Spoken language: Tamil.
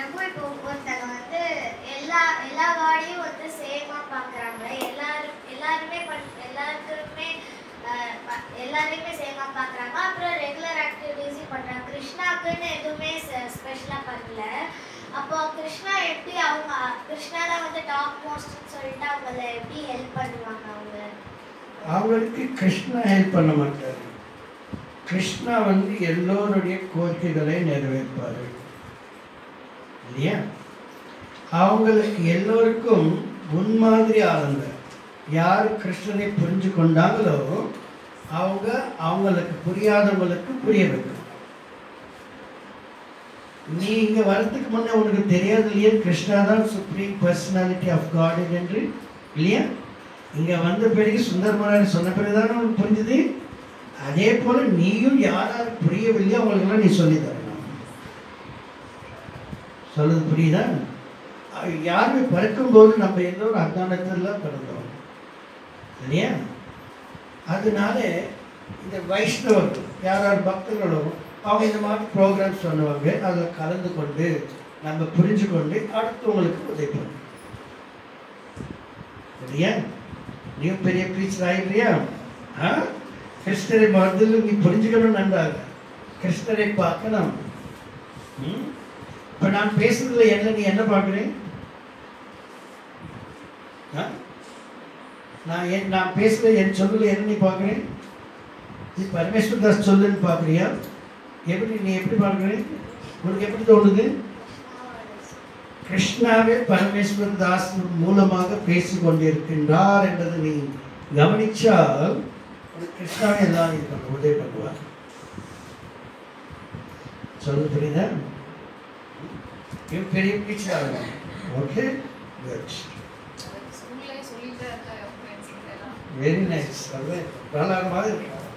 எனக்கும் இப்போ ஒருத்தங்க வந்து எல்லா எல்லா காடையும் வந்து சேமா பார்க்குறாங்க எல்லாரும் எல்லாருமே பண் எல்லாருக்குமே அஹ், ப- எல்லாரையுமே சேமா பார்க்குறாங்க அப்புறம் ரெகுலர் ஆக்டிவிட்டீஸும் பண்ணுறாங்க கிருஷ்ணாக்குன்னு எதுவுமே ஸ்பெஷலாக பண்ணல அப்போ கிருஷ்ணா எப்படி அவங்க கிருஷ்ணா தான் வந்து டாப் மோஸ்ட்னு சொல்லிட்டு அவங்கள எப்படி ஹெல்ப் பண்ணுவாங்க அவங்க அவங்களுக்கு கிருஷ்ணா ஹெல்ப் பண்ண மாட்டார் கிருஷ்ணா வந்து எல்லோருடைய கோரிக்கைகளை நிறைவேற்பார் இல்லையா அவங்களுக்கு எல்லோருக்கும் முன்மாதிரி ஆளுங்க யார் கிருஷ்ணனை புரிஞ்சு கொண்டாங்களோ அவங்க அவங்களுக்கு புரியாதவங்களுக்கு புரிய வைக்கணும் நீ இங்க வரதுக்கு முன்னே உனக்கு தெரியாது இல்லையா கிருஷ்ணா தான் சுப்ரீம் பர்சனாலிட்டி ஆஃப் காட் என்று இல்லையா இங்க வந்த பிறகு சுந்தரமராணி சொன்ன பிறகுதானே உனக்கு புரிஞ்சுது அதே போல நீயும் யார் யார் புரியவில்லையோ அவங்களுக்கெல்லாம் நீ சொல்லி தரணும் சொல்றது புரியுதா அஹ் யாருமே பிறக்கும்போது நம்ம எல்லோரும் அஞ்ஞானத்துல பிறந்தோம் இல்லையா அதனால இந்த வைஷ்ணவர்கள் யார் யார் பக்தர்களோ அவங்க இந்த மாதிரி ப்ரோக்ராம்ஸ் பண்ணுவாங்க அதில் கலந்து கொண்டு நம்ம புரிஞ்சு கொண்டு அடுத்தவங்களுக்கு உதவி பண்ணணும் இல்லையா நீ பெரிய டீச்சர் ஆயிடுறியா ஆ கிருஷ்ணரை முதல்ல நீ புரிஞ்சுக்கணும் நன்றாக கிருஷ்ணரை பார்க்கணும் ம்? இப்ப நான் பேசுறதுல என்ன நீ என்ன பார்க்குறேன் ஆ? நான் என் நான் பேசுறது என் சொல்லுல என்ன நீ பார்க்குறேன் இது பரமேஸ்வர் தாஸ் சொல்லுன்னு பார்க்குறியா எப்படி நீ எப்படி பார்க்குறேன் உனக்கு எப்படி தோணுது கிருஷ்ணாவே பரமேஸ்வர் தாஸ் மூலமாக பேசிக் கொண்டிருக்கின்றார் என்பதை நீ கவனிச்சால் உனக்கு கிருஷ்ணாவே எல்லாம் இது பண்ண உதவி பண்ணுவார் சொல்ல புரியுதா இவன் பெரிய டீச்சர் ஓகே குட் ஸ்கூல்லே சொல்லிட்டு தான் இருக்கா என் ஃப்ரெண்ட்ஸ் எல்லாம் வெரி நைஸ் அது பிரகலாத மாதிரி இருக்கா